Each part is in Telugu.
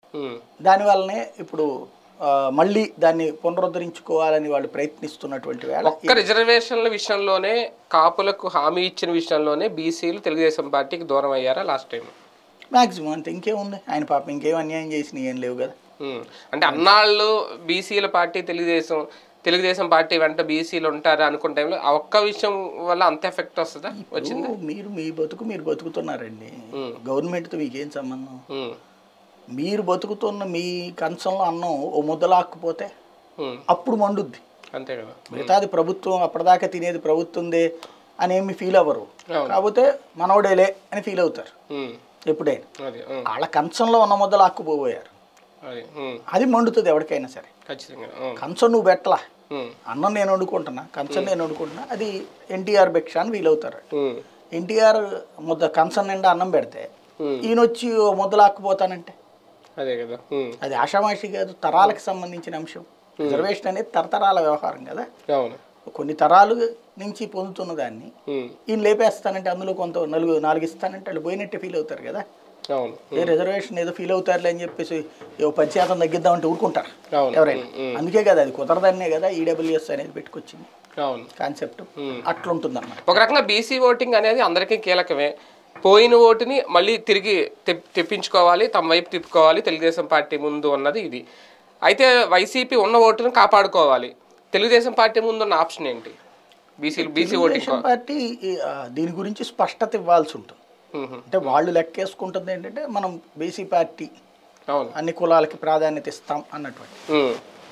ఉమ్. దానివల్లనే ఇప్పుడు ఆ, మళ్ళీ దాన్ని పునరుద్ధరించుకోవాలని వాళ్ళు ప్రయత్నిస్తున్నటువంటి వేళ ఒక్క రిజర్వేషన్ల విషయంలోనే కాపులకు హామీ ఇచ్చిన విషయంలోనే బీసీలు తెలుగుదేశం పార్టీకి దూరం అయ్యారా లాస్ట్ టైం మ్యాక్సిమం అంతే ఇంకేముంది ఆయన పాపం ఇంకేం అన్యాయం చేసినవి ఏం లేవు కదా ఉమ్. అంటే అన్నాళ్ళు బీసీల పార్టీ తెలుగుదేశం తెలుగుదేశం పార్టీ వెంట బీసీలు ఉంటారు అనుకున్న టైంలో ఆ ఒక్క విషయం వల్ల అంత ఎఫెక్ట్ వస్తుందా వచ్చిందా ఇప్పుడు మీరు మీ బతుకు మీరు బతుకుతున్నారండి గవర్నమెంట్తో మీకేం సంబంధం ఉమ్. మీరు బతుకుతున్న మీ కంచంలో అన్నం ఓ ముద్దలాక్కుపోతే ఉమ్. అప్పుడు మండుద్ది అంతే కదా మిగతాది ప్రభుత్వం అప్పటిదాకా తినేది ప్రభుత్వందే అనేమి ఫీల్ అవ్వరు అవును. కాకపోతే మనోడేలే అని ఫీల్ అవుతారు ఉమ్. ఎప్పుడైనా అది ఉమ్. వాళ్ళ కంచంలో ఉన్న ముద్దలు ఆక్కుపోయారు అది ఉమ్. అది మండుతుంది ఎవరికైనా సరే ఖచ్చితంగా ఉమ్. కంచం నువ్వు పెట్టలా ఉమ్. అన్నం నేను వండుకుంటున్నా కంచం నేను వండుకుంటున్నా అది ఎన్టీఆర్ భిక్ష అని ఫీల్ అవుతారు ఉమ్. ఎన్టీఆర్ ముద్ద కంచం నిండా అన్నం పెడితే ఉమ్. ఈయన వచ్చి ఓ ముద్దలు ఆక్కుపోతానంటే అదే కదా ఉమ్. అది ఆషామాషి కాదు తరాలకు సంబంధించిన అంశం రిజర్వేషన్ అనేది తరతరాల వ్యవహారం కదా అవును కొన్ని తరాలు నుంచి పొందుతున్న దాన్ని ఉమ్. ఈయన లేపేస్తానంటే అందులో కొంత నలుగు నాలుగు ఇస్తానంటే వాళ్ళు పోయినట్టే ఫీల్ అవుతారు కదా అవును ఏ రిజర్వేషన్ ఏదో ఫీల్ అవుతారులే అని చెప్పేసి ఓ పది శాతం తగ్గిద్దామంటే ఊరుకుంటారు అవును ఎవరైనా ఉమ్, ఉమ్. అందుకే కదా అది కుదరదన్నే కదా ఈడబ్ల్యూఎస్ అనేది పెట్టుకొచ్చింది అవును కాన్సెప్ట్ ఉమ్. అట్లుంటుంది అన్నమాట ఒక రకంగా బీసీ ఓటింగ్ అనేది అందరికీ కీలకమే పోయిన ఓటుని మళ్ళీ తిరిగి తెప్- తెప్పించుకోవాలి తమ వైపు తిప్పుకోవాలి తెలుగుదేశం పార్టీ ముందు ఉన్నది ఇది అయితే వైసీపీ ఉన్న ఓటును కాపాడుకోవాలి తెలుగుదేశం పార్టీ ముందు ఉన్న ఆప్షన్ ఏంటి BC BC voting Telugu Desam party ఈ, ఆ, దీని గురించి స్పష్టత ఇవ్వాల్సి ఉంటుంది మ్మ్. అంటే వాళ్ళు లెక్కేసుకుంటుంది ఏంటంటే మనం బీసీ పార్టీ అవును అన్ని కులాలకి ప్రాధాన్యత ఇస్తాం అన్నటువంటి మ్మ్.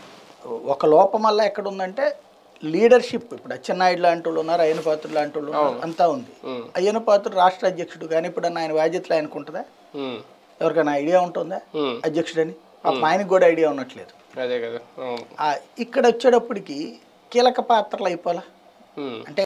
ఒక లోపం వల్ల ఎక్కడ ఉందంటే లీడర్షిప్ ఇప్పుడు అచ్చెన్నాయుడు లాంటి వాళ్ళు ఉన్నారు అయ్యన పాత్రుడు లాంటి వాళ్ళు ఉన్నారు అంతా ఉంది మ్మ్. అయ్యన పాత్రుడు రాష్ట్ర అధ్యక్షుడు కానీ ఇప్పుడు ఆయన బాధ్యతలు ఆయనకు ఉంటుందా మ్మ్. ఎవరికైనా ఐడియా ఉంటుందా మ్మ్. అధ్యక్షుడని పాపం ఆయనకు కూడా ఐడియా ఉన్నట్లేదు అదే కదా అవును ఆ, ఇక్కడ వచ్చేటప్పటికి కీలక పాత్రలు అయిపోలా మ్మ్. అంటే